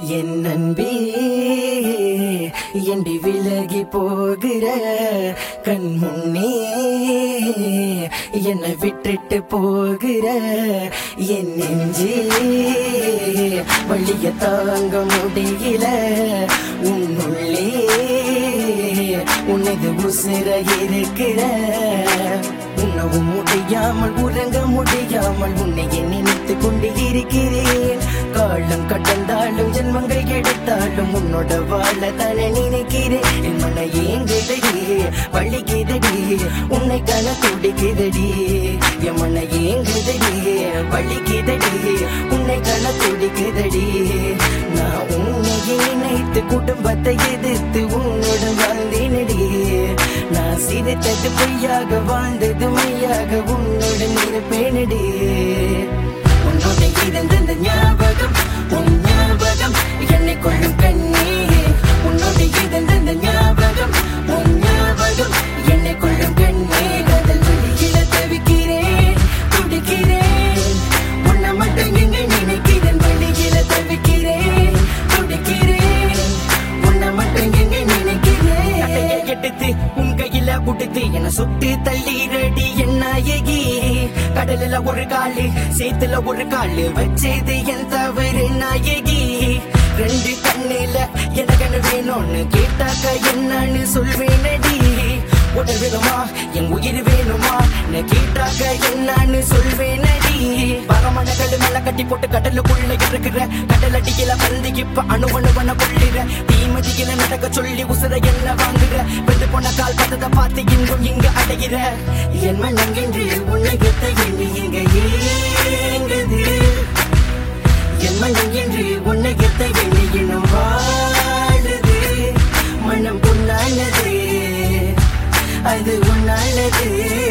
என் நன்பே எண்டி விலகி போகிற கண் முன்னே என்னை விட்டுட்டு போகிற என் நெஞ்சே வழிய தாங்க முடியல உன்னுள்ளே உனது உசிர இருக்கிற உண்ணவும் முடியாமல் உறங்க முடியாமல் உன்னை நினைத்து கொண்டு இருக்கிறேன் காலம் கடந்தாலும் ஜென்மங்கள் எடுத்தாலும் உன்னோட வாழ தானே நினைக்கிறேன் என் மன ஏங்குதடி வழிக்குதடி உன்னை கண துடிக்குதடி என் மன ஏங்குதடி வழிக்குதடி உன்னை கண துடிக்குதடி நான் உன்னை நினைத்து குடும்பத்தை எதிர்த்து உன்னோட வாழ்ந்தேனடி நான் சிரித்தது பொய்யாக வாழ்ந்தது மையாக உன்னுடன் இருப்பேனடி உன்னோட இருந்த ஞாபகம் உன் ஞாபகம் என்னை கொள்ளும் கண்ணே உன்னோட இருந்த ஞாபகம் உன் ஞாபகம் என்னை கொள்ளும் கண்ணே கடல் வெளியில தவிக்கிறேன் துடிக்கிறேன் உன்னை மட்டும் எங்க நினைக்கிறேன் வெளியில தவிக்கிறேன் துடிக்கிறேன் உன்னை மட்டும் எங்க நினைக்கிறேன் அட்டையை எடுத்து உன் கையில கொடுத்து என்ன சுட்டு தள்ளிரடி என் நாயகி கடலில ஒரு காலு சேத்துல ஒரு காலு வச்சது என் தவறு நாயகி ரெண்டு கண்ணில எனக்கு வேணும்னு கேட்டாக்க என்னன்னு சொல்வேனடி உடல் வேணுமா என் உயிர் வேணுமா நான் கேட்டாக்க என்னன்னு சொல்வேனடி பரமன கல்லு மேல கட்டி போட்டு கடலுக்குள்ள இருக்கிற கடல் அடியில வந்து இப்ப அணுவணுவன கொள்ளிற தீமதியில நடக்க சொல்லி உசுர என்ன வாங்குற வெந்து போன கால் பதத்தை பார்த்து இன்றும் இங்க அடைகிற என் மனங்கென்று உன்னை எத்த எண்ணி இங்க ஏங்குது என் மனம் என்று உன்னை எத்த எண்ணி இன்னும் வாழுது மனம் பொன்னானது அது உன்னானது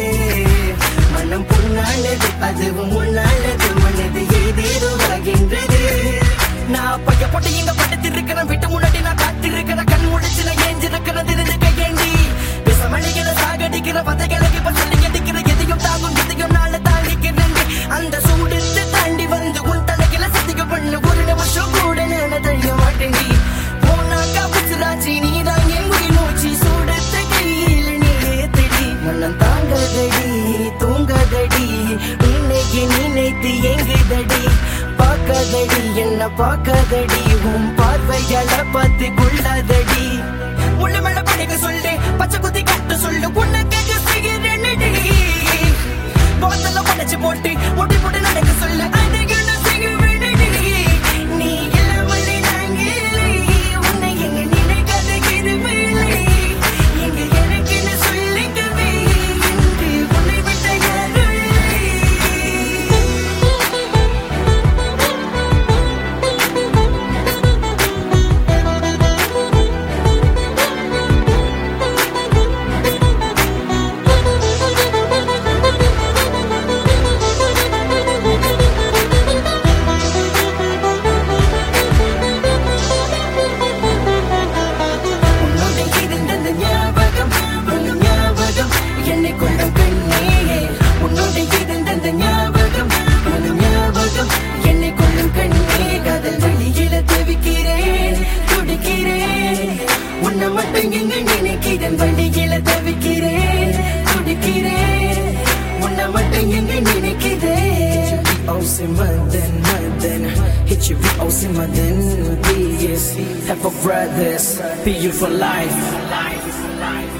மனம் பொன்னானது அதுவும் உன்னானது மனது ஏதேதோ ஆகின்றது நான் பைய போட்டு இங்க படுத்து இருக்கிறேன் வீட்டு முன்னாடி நான் காத்திருக்கிற கண் முடிச்சு நான் ஏஞ்சிருக்கிறேன் திருந்து கையேண்டி விசமணிகளை சாகடிக்கிற பதைகளை இப்ப சொல்லி எதிக்கிற எதையும் தாங்கும் எதையும் நாள தாண்டிக்கிறேன் அந்த சூடுத்து தாண்டி வந்து உன் தலையில சத்திக்க பண்ணு ஒரு நிமிஷம் கூட நான் தெரிய மாட்டேன் போனாக்கா புசுராச்சி நீதான் என் உயிர் மூச்சு சூடத்த கையில் நீ ஏத்தடி மனம் தாங்கதடி தூங்கதடி உன்னைக்கு நினைத்து எங்குதடி பார்க்கதடி என்ன பார்க்கதடி உன் பார்வையால பார்த்து கொள்ளாதடி உள்ள மேல படிக்க சொல்லு பச்சை குத்தி கட்டு சொல்லு உனக்கு செய்கிறேன்டி முகத்துல உடைச்சு போட்டு முட்டி போட்டு நடக்க சொல்லு அதுக்கு நான் செய்வேன்டி நீ இல்லாமல் நாங்க இல்லை உன்னை எங்க நினைக்காத இருவில்லை எங்க எனக்குன்னு சொல்லிக்கவே என்று உன்னை விட்ட யாரும் இல்லை உன்னோட இருந்தது ஞாபகம் உன் ஞாபகம் என்னை கொள்ளும் கண்ணே உன்னோட இருந்தது ஞாபகம் உன் ஞாபகம் என்னை கொள்ளும் கண்ணே காதல் வழியில தவிக்கிறேன் துடிக்கிறேன் உன்னை மட்டும் எங்க நினைக்கிறேன் வழியில தவிக்கிறேன் துடிக்கிறேன் உன்னை மட்டும் எங்க நினைக்கிறேன் OC Madan, Madan Hit you with OC Madan Yes, have a brothers Be you for life